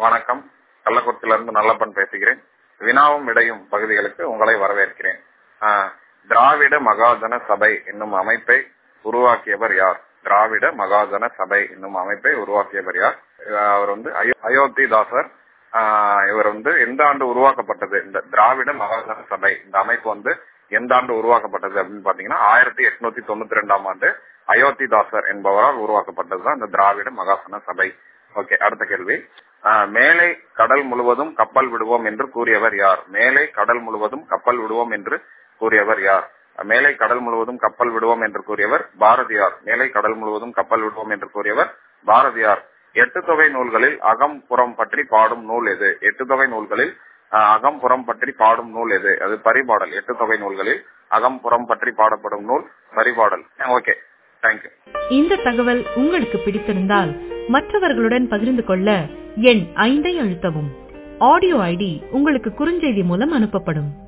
வணக்கம் கள்ளக்குறிச்சியிலிருந்து நல்லப்பன் பேசுகிறேன் வினாவும் விடையும் பகுதிகளுக்கு உங்களை வரவேற்கிறேன் ஆஹ், திராவிட மகாஜன சபை என்னும் அமைப்பை உருவாக்கியவர் யார் திராவிட மகாஜன சபை என்னும் அமைப்பை உருவாக்கியவர் யார் ஆஹ், அவர் வந்து அயோ- அயோத்திதாசர் ஆஹ், இவர் வந்து எந்த ஆண்டு உருவாக்கப்பட்டது இந்த திராவிட மகாஜன சபை இந்த அமைப்பு வந்து எந்த ஆண்டு உருவாக்கப்பட்டது அப்படின்னு பாத்தீங்கன்னா ஆயிரத்தி எட்நூத்தி தொண்ணூத்தி ரெண்டாம் ஆண்டு அயோத்திதாசர் என்பவரால் உருவாக்கப்பட்டதுதான் இந்த திராவிட மகாசன சபை ஓகே அடுத்த கேள்வி ஆஹ், மேலே கடல் முழுவதும் கப்பல் விடுவோம் என்று கூறியவர் யார் மேலே கடல் முழுவதும் கப்பல் விடுவோம் என்று கூறியவர் யார் மேலே கடல் முழுவதும் கப்பல் விடுவோம் என்று கூறியவர் பாரதியார் மேலே கடல் முழுவதும் கப்பல் விடுவோம் என்று கூறியவர் பாரதியார் எட்டு தொகை நூல்களில் அகம் புறம் பற்றி பாடும் நூல் எது எட்டு தொகை நூல்களில் ஆஹ், அகம் புறம் பற்றி பாடும் நூல் எது அது பரிபாடல் எட்டு தொகை நூல்களில் அகம் புறம் பற்றி பாடப்படும் நூல் பரிபாடல் ஓகே தேங்க்யூ இந்த தகவல் உங்களுக்கு பிடித்திருந்தால் மற்றவர்களுடன் பகிர்ந்து கொள்ள எண் ஐந்தை அழுத்தவும் ஆடியோ ஐடி உங்களுக்கு குறுஞ்செய்தி மூலம் அனுப்பப்படும்